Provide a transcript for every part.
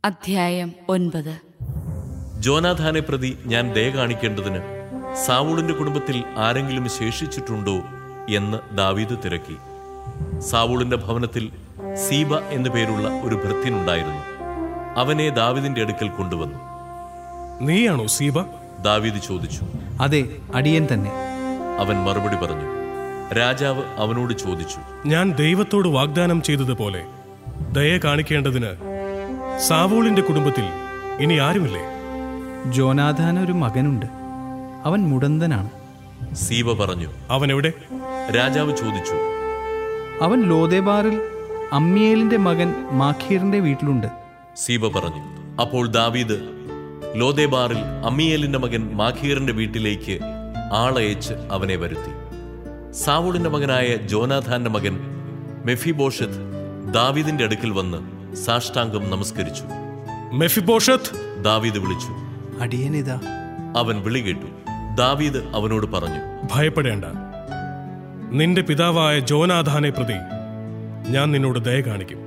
അധ്യായം ഒൻപത് ജോനാഥാനെ പ്രതി ഞാൻ ദയ കാണിക്കേണ്ടതിന് സാവൂളിന്റെ കുടുംബത്തിൽ ആരെങ്കിലും ശേഷിച്ചിട്ടുണ്ടോ എന്ന് ദാവീദ് തിരക്കി സാവൂളിന്റെ ഭവനത്തിൽ സീബ എന്നു പേരുള്ള ഒരു ഭൃത്യനുണ്ടായിരുന്നു അവനെ ദാവീദിന്റെ അടുക്കൽ കൊണ്ടുവന്നു നീയാണോ സീബ ദാവീദ് ചോദിച്ചു അതെ അടിയൻ തന്നെ അവൻ മറുപടി പറഞ്ഞു രാജാവ് അവനോട് ചോദിച്ചു ഞാൻ ദൈവത്തോട് വാഗ്ദാനം ചെയ്തതുപോലെ ദയ കാണിക്കേണ്ടതിന് സാവൂളിന്റെ കുടുംബത്തിൽ ഇനി ആരുമില്ലേ ജോനാഥാൻ ഒരു മകനുണ്ട് അവൻ മുടന്തനാണ് സീബ പറഞ്ഞു അവൻ എവിടെ രാജാവ് ചോദിച്ചു അവൻ ലോദേബാറിൽ അമ്മിയേലിന്റെ മകൻ മാഖീറിന്റെ വീട്ടിലുണ്ട് സീബ പറഞ്ഞു അപ്പോൾ ദാവീദ് ലോദേബാറിൽ അമ്മിയേലിന്റെ മകൻ മാഖീറിന്റെ വീട്ടിലേക്ക് ആളയച്ച് അവനെ വരുത്തി സാവൂളിന്റെ മകനായ ജോനാഥാന്റെ മകൻ മെഫിബോഷത്ത് ദാവീദിന്റെ അടുക്കൽ വന്ന് സാഷ്ടാംഗം നമസ്കരിച്ചു മെഫിബോഷത്ത് ദാവീദ് വിളിച്ചു അടിയനിതാ അവൻ വിളി കേട്ടു ദാവീദ് അവനോട് പറഞ്ഞു ഭയപ്പെടേണ്ട നിന്റെ പിതാവായ ജോനാഥാനെ പ്രതി ഞാൻ നിന്നോട് ദയ കാണിക്കും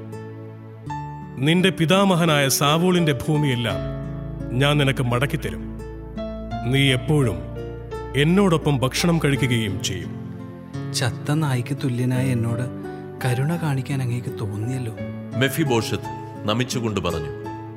നിന്റെ പിതാമഹനായ സാവൂളിന്റെ ഭൂമിയെല്ലാം ഞാൻ നിനക്ക് മടക്കിത്തരും നീ എപ്പോഴും എന്നോടൊപ്പം ഭക്ഷണം കഴിക്കുകയും ചെയ്യും ചത്ത നായ്ക്ക് തുല്യനായ എന്നോട് കരുണ കാണിക്കാൻ അങ്ങേക്ക് തോന്നിയല്ലോ മെഫിബോഷത്ത് നമിച്ചുകൊണ്ട് പറഞ്ഞു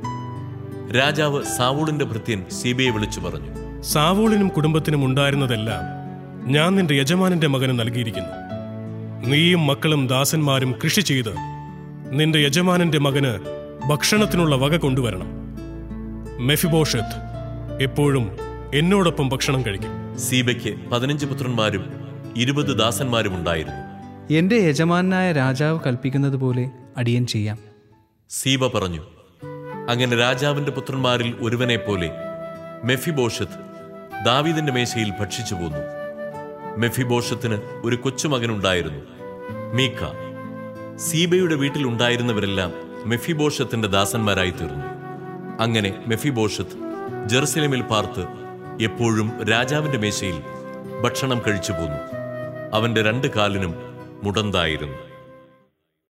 രാജാവ് സാവൂളിന്റെ ഭൃത്യൻ സീബയെ വിളിച്ചു പറഞ്ഞു സാവൂളിനും കുടുംബത്തിനും ഉണ്ടായിരുന്നതെല്ലാം ഞാൻ നിന്റെ യജമാനന്റെ മകന് നൽകിയിരിക്കുന്നു നീയും മക്കളും ദാസന്മാരും കൃഷി ചെയ്ത് നിന്റെ യജമാനന്റെ മകന് ഭക്ഷണത്തിനുള്ള വക കൊണ്ടുവരണം മെഫിബോഷത്ത് എപ്പോഴും എന്നോടൊപ്പം ഭക്ഷണം കഴിക്കും സീബയ്ക്ക് പതിനഞ്ച് പുത്രന്മാരും ഇരുപത് ദാസന്മാരും ഉണ്ടായിരുന്നു എന്റെ യജമാനായ രാജാവ് കൽപ്പിക്കുന്നത് പോലെ അടിയൻ ചെയ്യാം സീബ പറഞ്ഞു അങ്ങനെ രാജാവിന്റെ പുത്രന്മാരിൽ ഒരുവനെ പോലെ മെഫിബോഷത്ത് ദാവീദിന്റെ മേശയിൽ ഭക്ഷിച്ചു പോന്നു മെഫിബോഷത്തിന് ഒരു കൊച്ചുമകനുണ്ടായിരുന്നു മീക്ക സീബയുടെ വീട്ടിലുണ്ടായിരുന്നവരെല്ലാം മെഫിബോഷത്തിന്റെ ദാസന്മാരായി തീർന്നു അങ്ങനെ മെഫിബോഷത്ത് ജെറുസലേമിൽ പാർത്ത് എപ്പോഴും രാജാവിന്റെ മേശയിൽ ഭക്ഷണം കഴിച്ചു പോന്നു അവന്റെ രണ്ട് കാലിനും മുടന്തായിരുന്നു